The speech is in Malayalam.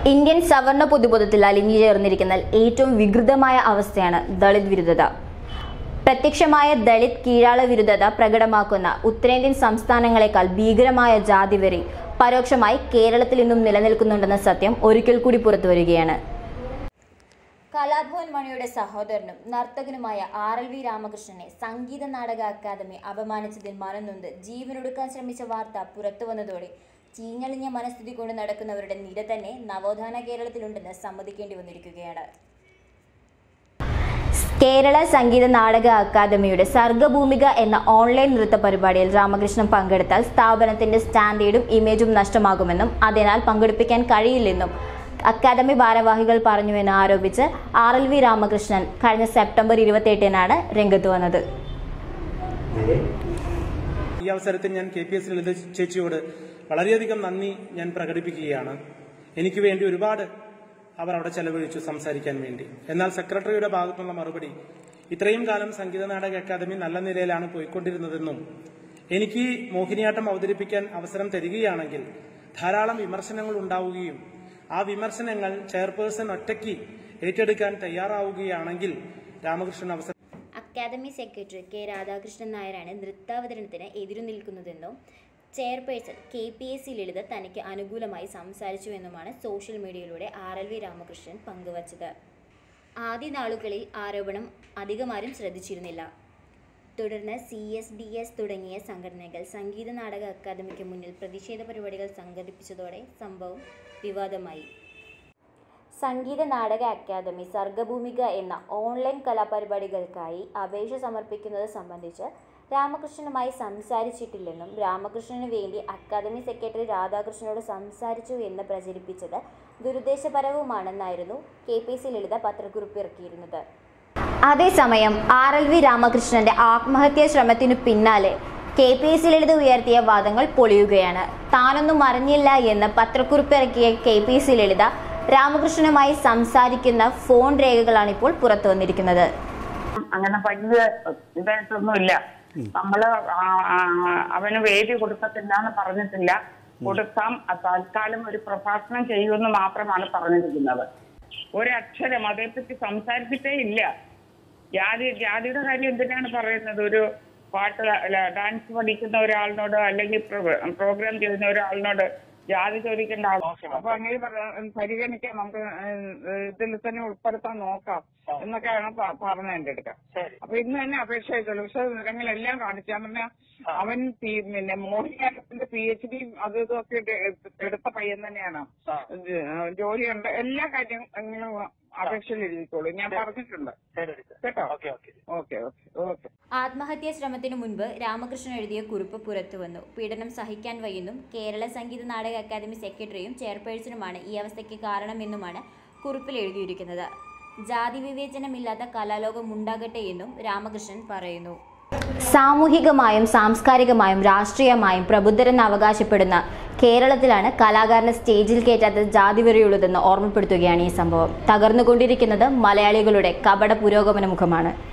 ഇന്ത്യൻ സവർണ പൊതുബോധത്തിൽ അലിഞ്ഞു ചേർന്നിരിക്കുന്ന ഏറ്റവും വികൃതമായ അവസ്ഥയാണ് ദളിത് വിരുദ്ധത പ്രത്യക്ഷമായ ദളിത് കീഴാള വിരുദ്ധത പ്രകടമാക്കുന്ന ഉത്തരേന്ത്യൻ സംസ്ഥാനങ്ങളെക്കാൾ ഭീകരമായ ജാതിവെറി പരോക്ഷമായി കേരളത്തിൽ ഇന്നും നിലനിൽക്കുന്നുണ്ടെന്ന സത്യം ഒരിക്കൽ കൂടി പുറത്തുവരികയാണ് കലാഭവൻ മണിയുടെ സഹോദരനും നർത്തകനുമായ ആർ എൽ വി രാമകൃഷ്ണനെ സംഗീത നാടക അക്കാദമി അപമാനിച്ചതിൽ മനംനൊന്ത് ജീവനൊടുക്കാൻ ശ്രമിച്ച വാർത്ത പുറത്തു വന്നതോടെ ചീഞ്ഞളിഞ്ഞ മനസ്ഥിതി കൊണ്ട് നടക്കുന്നവരുടെ നിര തന്നെ നവോത്ഥാന കേരളത്തിലുണ്ടെന്ന് സമ്മതിക്കേണ്ടി വന്നിരിക്കുകയാണ് കേരള സംഗീത നാടക അക്കാദമിയുടെ സർഗഭൂമിക എന്ന ഓൺലൈൻ നൃത്ത പരിപാടിയിൽ രാമകൃഷ്ണൻ പങ്കെടുത്താൽ സ്ഥാപനത്തിന്റെ സ്റ്റാൻഡേർഡും ഇമേജും നഷ്ടമാകുമെന്നും അതിനാൽ പങ്കെടുപ്പിക്കാൻ കഴിയില്ലെന്നും അക്കാദമി ഭാരവാഹികൾ പറഞ്ഞുവെന്ന് ആരോപിച്ച് ആർ എൽ വി രാമകൃഷ്ണൻ കഴിഞ്ഞ സെപ്റ്റംബർ ഇരുപത്തിയെട്ടിനാണ് രംഗത്ത് വന്നത് ഈ അവസരത്തിൽ ഞാൻ കെ പി എസ് ലളിത ചേച്ചിയോട് വളരെയധികം നന്ദി ഞാൻ പ്രകടിപ്പിക്കുകയാണ് എനിക്ക് വേണ്ടി ഒരുപാട് അവർ അവിടെ ചെലവഴിച്ചു സംസാരിക്കാൻ വേണ്ടി എന്നാൽ സെക്രട്ടറിയുടെ ഭാഗത്തുള്ള മറുപടി ഇത്രയും കാലം സംഗീത നാടക അക്കാദമി നല്ല നിലയിലാണ് പോയിക്കൊണ്ടിരുന്നതെന്നും എനിക്ക് മോഹിനിയാട്ടം അവതരിപ്പിക്കാൻ അവസരം തരികയാണെങ്കിൽ ധാരാളം വിമർശനങ്ങൾ ഉണ്ടാവുകയും ആ വിമർശനങ്ങൾ ചെയർപേഴ്സൺ ഒറ്റയ്ക്ക് ഏറ്റെടുക്കാൻ തയ്യാറാവുകയാണെങ്കിൽ രാമകൃഷ്ണൻ അവസരം അക്കാദമി സെക്രട്ടറി കെ രാധാകൃഷ്ണൻ നായരാണ് നൃത്താവതരണത്തിന് എതിരു നിൽക്കുന്നതെന്നും chairperson K P S C Lalitha തനിക്ക് അനുകൂലമായി സംസാരിച്ചുവെന്നുമാണ് സോഷ്യൽ മീഡിയയിലൂടെ ആർ എൽ വി രാമകൃഷ്ണൻ പങ്കുവച്ചത് ആദ്യ നാളുകളിൽ ആരോപണം അധികമാരും ശ്രദ്ധിച്ചിരുന്നില്ല തുടർന്ന് സി എസ് ഡി എസ് തുടങ്ങിയ സംഘടനകൾ സംഗീത നാടക അക്കാദമിക്ക് മുന്നിൽ പ്രതിഷേധ പരിപാടികൾ സംഘടിപ്പിച്ചതോടെ സംഭവം വിവാദമായി സംഗീത നാടക അക്കാദമി സർഗഭൂമിക എന്ന ഓൺലൈൻ കലാപരിപാടികൾക്കായി അപേക്ഷ സമർപ്പിക്കുന്നത് സംബന്ധിച്ച് രാമകൃഷ്ണനുമായി സംസാരിച്ചിട്ടില്ലെന്നും രാമകൃഷ്ണന് വേണ്ടി അക്കാദമി സെക്രട്ടറി രാധാകൃഷ്ണനോട് സംസാരിച്ചു എന്ന് പ്രചരിപ്പിച്ചത് ദുരുദ്ദേശപരവുമാണെന്നായിരുന്നു കെ പി സി ലളിത പത്രക്കുറിപ്പ് ഇറക്കിയിരുന്നത് അതേസമയം ആർ എൽ വി രാമകൃഷ്ണന്റെ ആത്മഹത്യാ ശ്രമത്തിനു പിന്നാലെ K P S C Lalitha ഉയർത്തിയ വാദങ്ങൾ പൊളിയുകയാണ് താനൊന്നും അറിഞ്ഞില്ല എന്ന് പത്രക്കുറിപ്പിറക്കിയ കെ പി സി ലളിത രാമകൃഷ്ണനുമായി സംസാരിക്കുന്ന ഫോൺ രേഖകളാണ് ഇപ്പോൾ പുറത്തു വന്നിരിക്കുന്നത് അങ്ങനെ വലിയ ഇതായിട്ടൊന്നുമില്ല നമ്മള് ആ- ആ- അവന് വേദി കൊടുക്കത്തില്ല എന്ന് പറഞ്ഞിട്ടില്ല കൊടുക്കാം അത് തൽക്കാലം ഒരു പ്രഭാഷണം ചെയ്യുമെന്ന് മാത്രമാണ് പറഞ്ഞിരിക്കുന്നത് ഒരക്ഷരം അതേപ്പറ്റി സംസാരിച്ചിട്ടേ ഇല്ല ജാതി ജാതിയുടെ കാര്യം എന്തിനാണ് പറയുന്നത് ഒരു പാട്ട് അല്ല ഡാൻസ് പഠിക്കുന്ന ഒരാളിനോട് അല്ലെങ്കിൽ പ്രോഗ്രാം ചെയ്യുന്ന ഒരാളിനോട് ജാതി ചോദിക്കേണ്ട ആവശ്യം അപ്പൊ അങ്ങനെ പറ- പരിഗണിക്കാം നമുക്ക് ഇതിൽ തന്നെ ഉൾപ്പെടുത്താൻ നോക്കാം എന്നൊക്കെയാണ് പ- പറഞ്ഞത് എന്റെ അടുക്ക അപ്പൊ ഇന്ന് തന്നെ അപേക്ഷ അയച്ചോളൂ പക്ഷെ വിവരങ്ങളെല്ലാം കാണിച്ചാൽ പറഞ്ഞാൽ അവൻ പി- പിന്നെ മോഹിനിയാട്ടത്തിന്റെ പി എച്ച് ഡി അത് ഇതൊക്കെ എടു- എടുത്ത പയ്യൻ തന്നെയാണ് ഇത് ജോലിയുണ്ട് എല്ലാ കാര്യങ്ങളും അപേക്ഷയിൽ എഴുതിക്കോളൂ ഞാൻ പറഞ്ഞിട്ടുണ്ട് കേട്ടോ ഓക്കെ ഓക്കെ ഓക്കെ ഓക്കെ ആത്മഹത്യാ ശ്രമത്തിനു മുൻപ് രാമകൃഷ്ണൻ എഴുതിയ കുറിപ്പ് പുറത്തു വന്നു പീഡനം സഹിക്കാൻ വയ്യെന്നും കേരള സംഗീത നാടക അക്കാദമി സെക്രട്ടറിയും ചെയർപേഴ്സണുമാണ് ഈ അവസ്ഥയ്ക്ക് കാരണമെന്നുമാണ് കുറിപ്പിൽ എഴുതിയിരിക്കുന്നത് ജാതി വിവേചനമില്ലാത്ത കലാലോകം ഉണ്ടാകട്ടെ എന്നും രാമകൃഷ്ണൻ പറയുന്നു സാമൂഹികമായും സാംസ്കാരികമായും രാഷ്ട്രീയമായും പ്രബുദ്ധരെന്ന് അവകാശപ്പെടുന്ന കേരളത്തിലാണ് കലാകാരനെ സ്റ്റേജിൽ കയറ്റാത്ത ജാതിവെറിയുള്ളതെന്ന് ഓർമ്മപ്പെടുത്തുകയാണ് ഈ സംഭവം തകർന്നുകൊണ്ടിരിക്കുന്നത് മലയാളികളുടെ കപട പുരോഗമന മുഖമാണ്